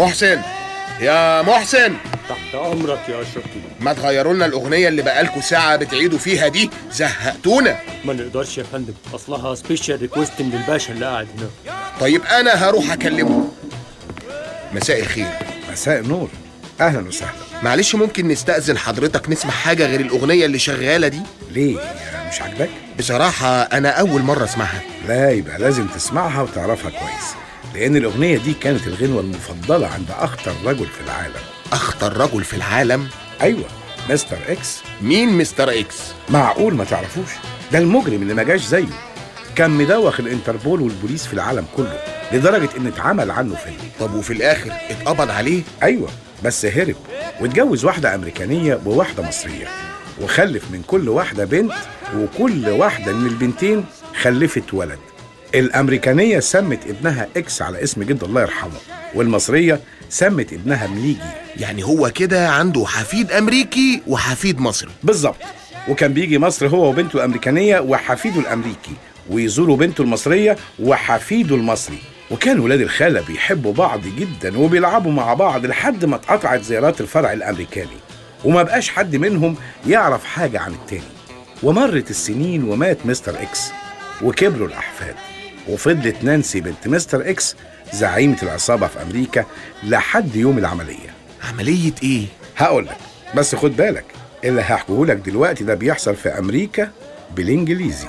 محسن يا محسن تحت امرك يا اشرفي ما تغيروا لنا الاغنيه اللي بقالكوا ساعه بتعيدوا فيها دي زهقتونا ما نقدرش يا فندم اصلها سبيشال ريكوست من الباشا اللي قاعد هنا طيب انا هروح اكلمه مساء الخير مساء النور اهلا وسهلا معلش ممكن نستأذن حضرتك نسمع حاجة غير الأغنية اللي شغالة دي؟ ليه مش عاجباك بصراحة أنا أول مرة أسمعها لا يبقى لازم تسمعها وتعرفها كويس لان الاغنيه دي كانت الغنوه المفضله عند اخطر رجل في العالم أخطر رجل في العالم ايوه مستر اكس مين مستر إكس؟ معقول ما تعرفوش ده المجرم اللي ما جاش زيه كان مدوخ الانتربول والبوليس في العالم كله لدرجه ان اتعمل عنه فيلم طب وفي الآخر اتقبض عليه؟ ايوه بس هرب واتجوز واحده امريكانيه وواحده مصريه وخلف من كل واحده بنت وكل واحده من البنتين خلفت ولد الامريكانيه سمت ابنها اكس على اسم جد الله يرحمه والمصريه سمت ابنها مليجي يعني هو كده عنده حفيد أمريكي وحفيد مصري بالظبط وكان بيجي مصر هو وبنته الامريكانيه وحفيده الامريكي ويزوروا بنته المصريه وحفيده المصري وكان ولاد الخاله بيحبوا بعض جدا وبيلعبوا مع بعض لحد ما اتقطعت زيارات الفرع الامريكاني وما بقاش حد منهم يعرف حاجه عن التاني ومرت السنين ومات مستر اكس وكبروا الاحفاد وفضلت نانسي بنت مستر اكس زعيمه العصابه في امريكا لحد يوم العمليه عملية إيه؟ هقول لك بس خد بالك اللي هحكيه لك دلوقتي ده بيحصل في امريكا بالانجليزي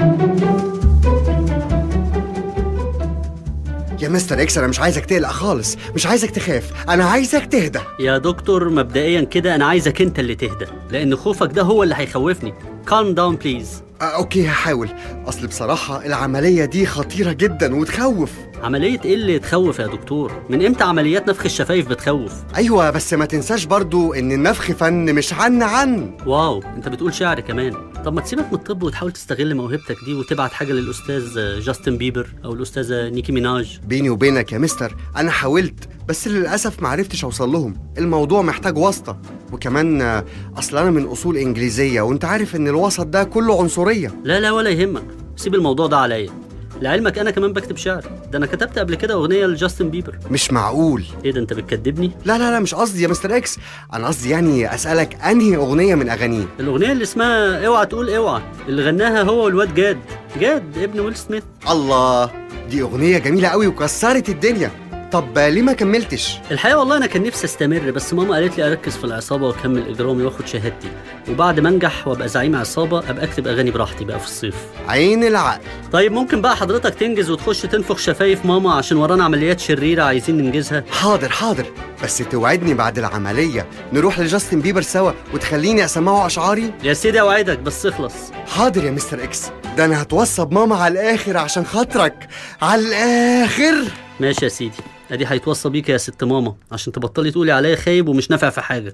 يا مستر اكس انا مش عايزك تقلق خالص مش عايزك تخاف انا عايزك تهدى يا دكتور مبدئيا كده انا عايزك انت اللي تهدى لان خوفك ده هو اللي هيخوفني calm down please آه اوكي هحاول اصل بصراحة العملية دي خطيرة جدا وتخوف عملية ايه اللي تخوف يا دكتور من امتى عمليات نفخ الشفايف بتخوف ايوه بس ما تنساش برضو ان النفخ فن مش عن عن واو انت بتقول شعر كمان طب ما تسيبك من الطب وتحاول تستغل موهبتك دي وتبعت حاجة للأستاذ جاستن بيبر أو الأستاذة نيكي ميناج بيني وبينك يا مستر انا حاولت بس للاسف ما عرفتش اوصل لهم الموضوع محتاج واسطة وكمان آه، اصل انا من اصول انجليزية وانت عارف ان الوسط ده كله عنصرية لا لا ولا يهمك سيب الموضوع ده عليا لعلمك انا كمان بكتب شعر ده انا كتبت قبل كده اغنيه لجاستن بيبر مش معقول ايه ده انت بتكدبني لا لا لا مش قصدي يا مستر اكس انا قصدي يعني اسالك انهي اغنية من اغانيه الاغنيه اللي اسمها اوعى تقول اوعى اللي غناها هو والواد جاد جاد ابن ويل سميث الله دي اغنية جميلة قوي وكسرت الدنيا طب آه، ليه ما كملتش الحقيقه والله انا كان نفسي استمر بس ماما قالت لي اركز في العصابه واكمل اجرامي واخد شهادتي وبعد ما انجح وابقى زعيم عصابه ابقى اكتب اغاني براحتي بقى في الصيف عين العقل طيب ممكن بقى حضرتك تنجز وتخش تنفخ شفايف ماما عشان ورانا عمليات شريره عايزين ننجزها حاضر حاضر بس توعدني بعد العملية نروح لجاستن بيبر سوا وتخليني أسمعه أشعاري يا سيدي اوعدك بس اخلص حاضر يا مستر إكس ده أنا هتوصى ماما على الآخر عشان خاطرك على الآخر ماشي يا سيدي ادي هيتوصى بيك يا ست ماما عشان تبطلي تقولي عليا خايب ومش نافع في حاجه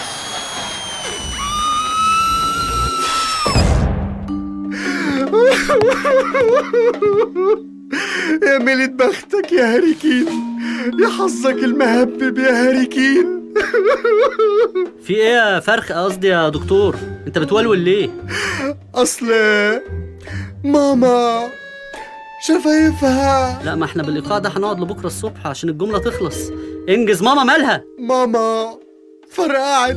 يا ميلة بختك يا هاريكين يا حظك المهبب يا هاريكين في ايه يا فرخ قصدي يا دكتور انت بتولول ليه أصل ماما شفايفها لا ما احنا بالايقاع ده هنقعد لبكره الصبح عشان الجمله تخلص انجز ماما مالها ماما فرقعت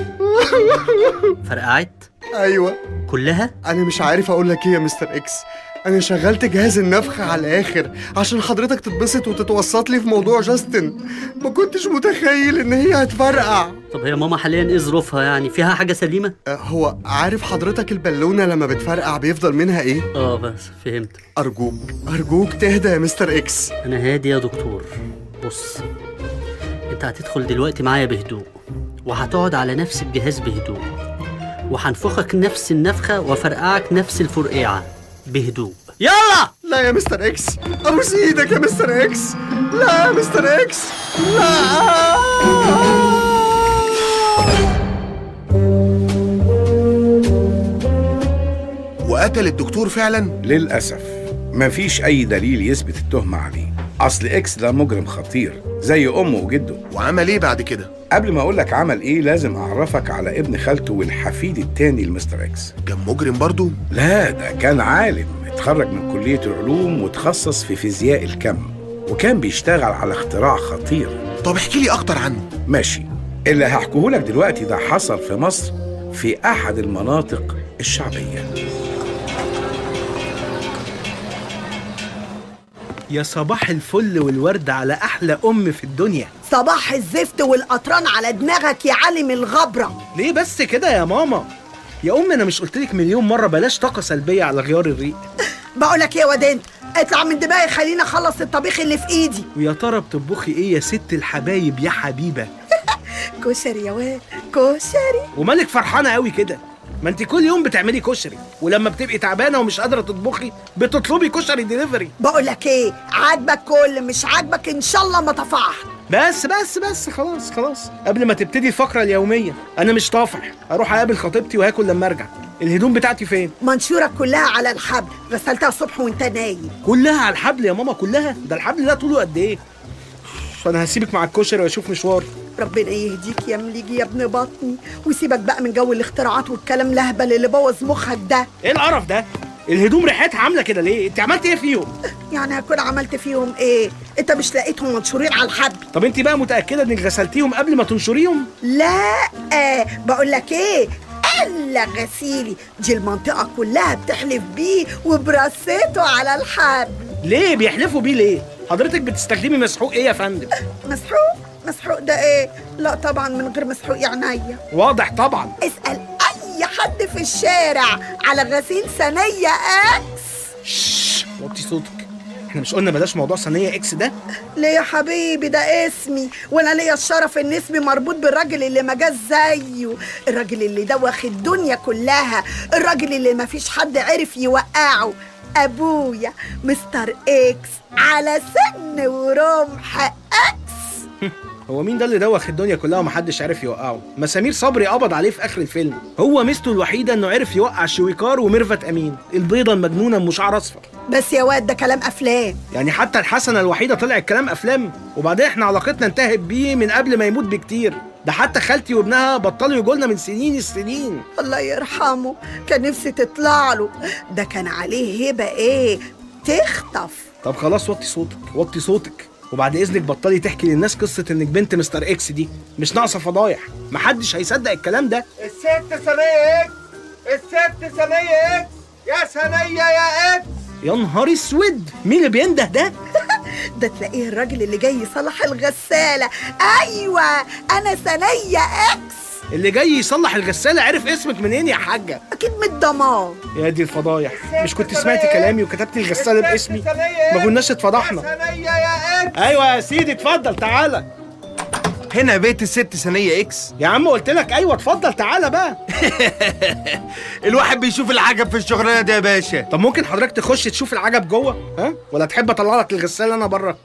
فرقعت أيوة كلها أنا مش عارف أقول لك إيه يا مستر إكس أنا شغلت جهاز النفخ على الآخر عشان حضرتك تتبسط وتتوسط لي في موضوع جاستن ما كنتش متخيل إن هي هتفرقع طب هي ماما حاليا ايه ظروفها يعني فيها حاجه سليمه أه، هو عارف حضرتك البالونة لما بتفرقع بيفضل منها إيه؟ اه بس فهمت أرجوك أرجوك تهدى يا مستر إكس انا هادي يا دكتور بص انت هتدخل دلوقتي معايا بهدوء وهتقعد على نفس الجهاز بهدوء وهنفخك نفس النفخه وافرقعك نفس الفرقيعه بهدوء يلا لا يا مستر إكس أبوس إيدك يا مستر إكس لا يا مستر إكس لا وقتل الدكتور فعلا للاسف مفيش اي دليل يثبت التهمه عليه اصل اكس ده مجرم خطير زي امه وجده وعمل ايه بعد كده قبل ما اقول لك عمل ايه لازم اعرفك على ابن خالته والحفيد التاني لمستر اكس كان مجرم برضو لا ده كان عالم اتخرج من كلية العلوم وتخصص في فيزياء الكم وكان بيشتغل على اختراع خطير طب احكي لي اكتر عنه ماشي اللي هحكيه لك دلوقتي ده حصل في مصر في أحد المناطق الشعبية يا صباح الفل والورد على احلى ام في الدنيا صباح الزفت والقطران على دماغك يا عالم الغبرة ليه بس كده يا ماما يا ام انا مش قلتلك مليون مره بلاش طاقه سلبيه على غيار الريق بقولك ايه يا واد انت اطلع من دماغي خليني اخلص الطبيخ اللي في ايدي ويا ترى بتطبخي ايه يا ست الحبايب يا حبيبه كشري يا واد كشري ومالك فرحانه قوي كده ما انت كل يوم بتعملي كشري ولما بتبقي تعبانه ومش قادره تطبخي بتطلبي كشري ديليفري بقولك ايه عاجبك كل مش عاجبك ان شاء الله ما طفحت بس بس بس خلاص خلاص قبل ما تبتدي الفقره اليوميه انا مش طافح اروح اقابل خطيبتي وهاكل لما ارجع الهدوم بتاعتي فين منشورك كلها على الحبل غسلتها الصبح وانت نايم كلها على الحبل يا ماما كلها ده الحبل ده طوله قد ايه فانا هسيبك مع الكشري واشوف مشوار ربنا يهديك يا مليجي يا ابن بطني وسيبك بقى من جو الاختراعات والكلام لهبل اللي بوظ مخك ده ايه القرف ده الهدوم ريحتها عامله كده ليه انت عملت ايه فيهم يعني هكون عملت فيهم ايه انت مش لقيتهم منشورين على الحبل طب انت بقى متاكده انك غسلتيهم قبل ما تنشريهم لا آه بقول لك ايه الا غسيلي دي المنطقه كلها بتحلف بيه وبرصيته على الحبل ليه بيحلفوا بيه ليه حضرتك بتستخدمي مسحوق ايه يا فندم مسحوق مسحوق ده ايه لا طبعا من غير مسحوق يا عينيا واضح طبعا اسال اي حد في الشارع على غسيل ثانيه اكس شش وطي صوتك احنا مش قلنا بلاش موضوع صينيه اكس ده ليه يا حبيبي ده اسمي وانا ليا الشرف ان اسمي مربوط بالراجل اللي ما جاش زيه الراجل اللي دوخ الدنيا كلها الراجل اللي ما فيش حد عرف يوقعه ابويا مستر اكس على سن ورمح اكس هو مين ده اللي دوخ الدنيا كلها ومحدش عرف يوقعه ما سمير صبري قبض عليه في اخر الفيلم هو ميزته الوحيده انه عرف يوقع شويكار وميرفت امين البيضه المجنونه ام شعر اصفر بس يا واد ده كلام افلام يعني حتى الحسنه الوحيده طلع الكلام افلام وبعدين احنا علاقتنا انتهت بيه من قبل ما يموت بكتير ده حتى خالتي وابنها بطلوا يجولنا من سنين السنين الله يرحمه كان نفسي تطلع له ده كان عليه هبه ايه تخطف طب خلاص وطي صوتك وطي صوتك وبعد اذنك بطلي تحكي للناس قصه انك بنت مستر اكس دي مش ناقصه فضايح محدش هيصدق الكلام ده الست ثانية اكس الست ثانية اكس يا ثانية يا اكس يا نهار اسود مين اللي بينده ده ده تلاقيه الراجل اللي جاي يصلح الغسالة أيوة أنا ثانية إكس اللي جاي يصلح الغساله عرف اسمك منين يا حاجه أكيد من الضمان يا دي الفضايح مش كنت سمعتي كلامي وكتبتي الغساله باسمي ما كناش اتفضحنا ثانية يا اكس ايوه يا سيدي اتفضل تعالى هنا بيت الست ثانية اكس يا عم قلت لك ايوه اتفضل تعالى بقى الواحد بيشوف العجب في الشغلانة دي يا باشا طب ممكن حضرتك تخش تشوف العجب جوه ها ولا تحب اطلع لك الغساله انا بره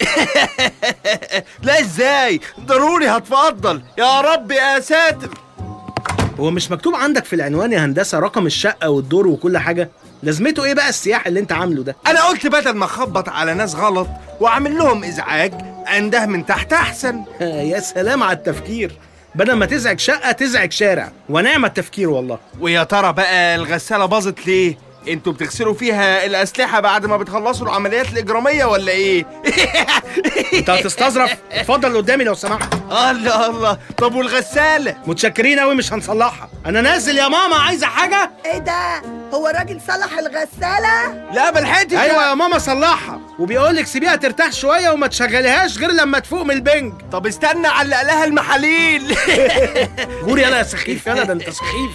لا ازاي ضروري هتفضل يا رب يا ساتر هو مش مكتوب عندك في العنوان يا هندسه رقم الشقه والدور وكل حاجه لازمته ايه بقى السياح اللي انت عامله ده انا قلت بدل ما اخبط على ناس غلط واعمل لهم ازعاج انده من تحت احسن يا سلام على التفكير بدل ما تزعج شقه تزعج شارع ونعم التفكير والله ويا ترى بقى الغسالة باظت ليه انتوا بتغسلوا فيها الاسلحة بعد ما بتخلصوا العمليات الاجرامية ولا ايه انت هتستظرف اتفضل قدامي لو سمحت الله الله طب والغسالة متشكرين قوي مش هنصلحها انا نازل يا ماما عايزه حاجه إيه ده هو الراجل صلح الغسالة لا بلحقتش ايوه يا ماما صلحها وبيقول لك سيبيها ترتاح شويه وما تشغليهاش غير لما تفوق من البنج طب استنى علق لها المحاليل غوري يلا يا سخيف يلا ده انت سخيف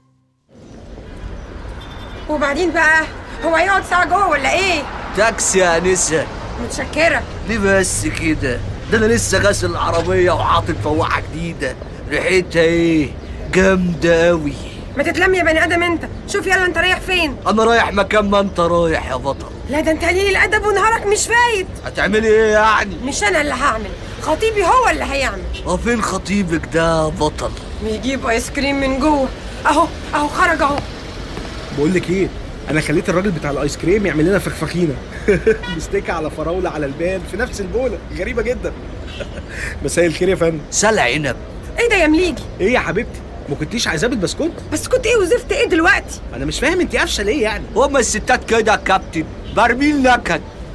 وبعدين بقى هو هيقعد ساعة جوه ولا ايه؟ تاكسي يا انسه متشكرة ليه بس كده ده انا لسه غاسل العربيه وحاطط فواحه جديده ريحتها ايه جامده قوي ما تتلم يا بني ادم انت شوف يلا انت رايح فين انا رايح مكان ما انت رايح يا بطل لا ده انت قليل الادب ونهارك مش فايت هتعملي ايه يعني مش انا اللي هعمل خطيبي هو اللي هيعمل هو فين خطيبك ده يا بطل بيجيب ايس كريم من جوه اهو اهو خرج اهو بقول لك ايه انا خليت الراجل بتاع الايس كريم يعمل لنا فخفخينه مستيكه على فراوله على البان في نفس البوله غريبه جدا مساء الخير يا فندم سلع عنب ايه ده يا مليجي ايه يا حبيبتي ما كنتيش عايزاه بالبسكوت بس كنت ايه وزفت ايه دلوقتي انا مش فاهم انت قافشه ليه يعني هما الستات كده يا كابتن برميل نكد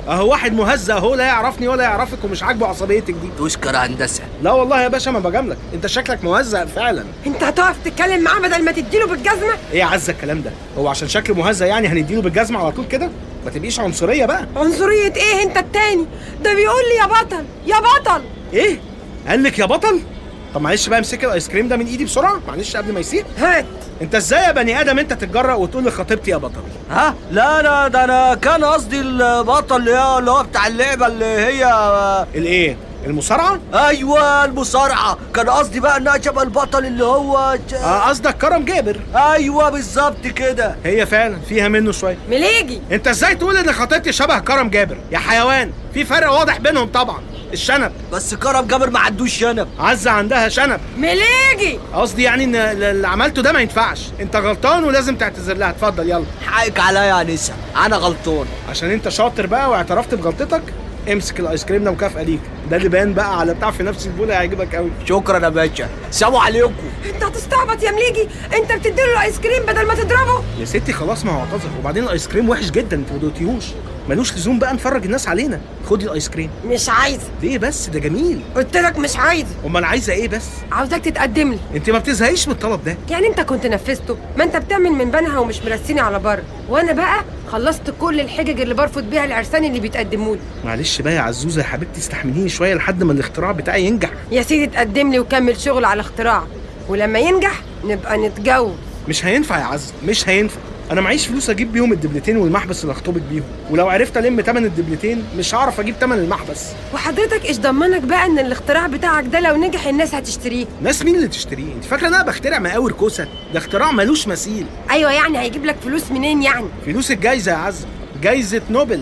اهو واحد مهزأ اهو لا يعرفني ولا يعرفك ومش عاجبه عصبيتك دي تشكر هندسه لا والله يا باشا ما بجاملك انت شكلك مهزأ فعلا انت هتقف تتكلم معاه بدل ما تديله بالجزمه ايه يا عزه الكلام ده هو عشان شكله مهزأ يعني هنديله بالجزمه على طول كده ما تبقيش عنصريه بقى عنصريه ايه انت التاني ده بيقول لي يا بطل يا بطل ايه قال لك يا بطل طب معلش بقى امسك الايس كريم ده من ايدي بسرعه معلش قبل ما يسيح هات انت ازاي يا بني ادم انت تتجرأ وتقول لخطيبتي يا بطل ها لا لا ده انا كان قصدي البطل اللي هو اللي هو بتاع اللعبه اللي هي الايه المصارعه ايوه المصارعه كان قصدي بقى انها شبه البطل اللي هو ج... اه قصدك كرم جابر ايوه بالظبط كده هي فعلا فيها منه شويه مليجي انت ازاي تقول ان خطيبتي شبه كرم جابر يا حيوان في فرق واضح بينهم طبعا الشنب بس كرم جابر ما عندوش شنب عزه عندها شنب مليجي قصدي يعني ان اللي عملته ده ما ينفعش انت غلطان ولازم تعتذر لها اتفضل يلا حقك عليا يا نسا انا غلطان عشان انت شاطر بقى واعترفت بغلطتك امسك الايس كريم ده مكافاه ليك ده اللي باين بقى على بتاع في نفس البوله هيعجبك قوي شكرا يا باشا سلام عليكم انت هتستعبط يا مليجي انت بتديله الايس كريم بدل ما تضربه يا ستي خلاص ما هو اعتذر وبعدين الايس كريم وحش جدا انت ما دوقتيهوش ملوش لزوم بقى نفرج الناس علينا خدي الايس كريم مش عايزه ليه بس ده جميل قلت لك مش عايزه امال عايزه ايه بس عاوزاك تتقدم لي انت ما بتزهقيش من الطلب ده يعني انت كنت نفذته ما انت بتعمل من بنها ومش مرسيني على بره وانا بقى خلصت كل الحجج اللي برفض بيها العرسان اللي بيتقدموا لي معلش بقى يا عزوزه يا حبيبتي استحمليني شويه لحد ما الاختراع بتاعي ينجح يا سيدي تقدم لي وكمل شغل على اختراع ولما ينجح نبقى نتجوز مش هينفع يا عز مش هينفع انا معيش فلوس اجيب بيهم الدبلتين والمحبس اللي اخطبك بيهم ولو عرفت الم تمن الدبلتين مش هعرف اجيب تمن المحبس وحضرتك ايش ضمنك بقى ان الاختراع بتاعك ده لو نجح الناس هتشتريه ناس مين اللي تشتريه انت فاكره ان انا بخترع مقاور كوسه ده اختراع ملوش مثيل ايوه يعني هيجيب لك فلوس منين يعني فلوس الجايزه يا عز جايزه نوبل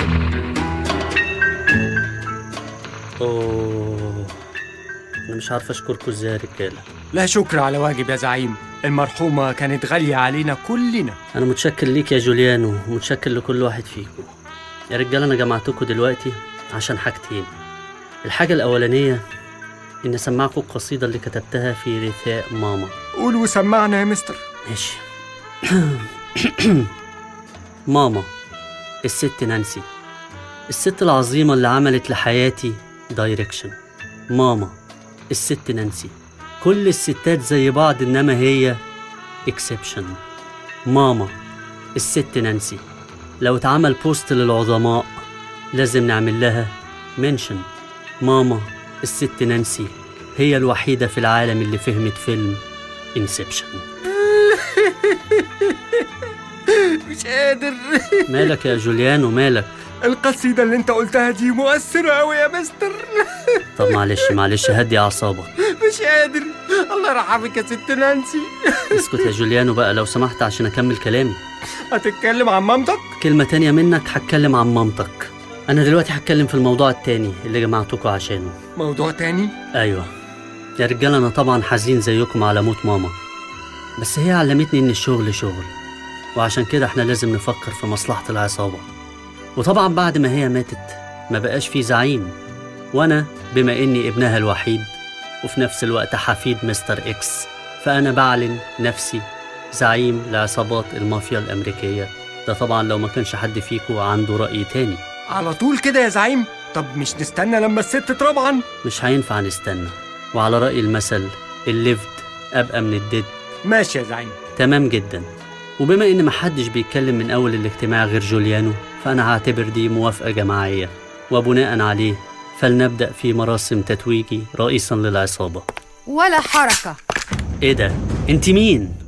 اوه انا مش عارف اشكركم ازاي يا رجاله لا شكر على واجب يا زعيم المرحومة كانت غالية علينا كلنا انا متشكر ليك يا جوليانو ومتشكر لكل واحد فيكم يا رجاله انا جمعتكم دلوقتي عشان حاجتين الحاجه الاولانيه اني اسمعكم القصيده اللي كتبتها في رثاء ماما قول وسمعنا يا مستر ماشي ماما الست نانسي الست العظيمة اللي عملت لحياتي دايركشن ماما الست نانسي كل الستات زي بعض إنما هي اكسبشن ماما الست نانسي لو اتعمل بوست للعظماء لازم نعمل لها منشن ماما الست نانسي هي الوحيدة في العالم اللي فهمت فيلم انسبشن مش قادر مالك يا جوليانو مالك القصيدة اللي انت قلتها دي مؤثرة أوي يا مستر طب معلش معلش هدي أعصابك مش قادر الله يرحمك يا ست نانسي اسكت يا جوليانو بقى لو سمحت عشان أكمل كلامي هتتكلم عن مامتك؟ كلمة تانية منك هتكلم عن مامتك أنا دلوقتي هتكلم في الموضوع التاني اللي جمعتكوا عشانه موضوع تاني؟ أيوة يا رجالة أنا طبعا حزين زيكم على موت ماما بس هي علمتني إن الشغل شغل وعشان كده احنا لازم نفكر في مصلحة العصابة وطبعا بعد ما هي ماتت ما بقاش في زعيم وأنا بما إني ابنها الوحيد وفي نفس الوقت حفيد مستر إكس فأنا بعلن نفسي زعيم لعصابات المافيا الأمريكية ده طبعا لو ما كانش حد فيكو عنده رأي تاني على طول كده يا زعيم طب مش نستنى لما الست طبعا مش هينفع نستنى وعلى رأي المثل الليفت أبقى من الديد ماشي يا زعيم تمام جدا وبما إن محدش بيتكلم من أول الاجتماع غير جوليانو فأنا هعتبر دي موافقة جماعية وبناء عليه فلنبدأ في مراسم تتويجي رئيسا للعصابة ولا حركة إيه ده؟ أنت مين؟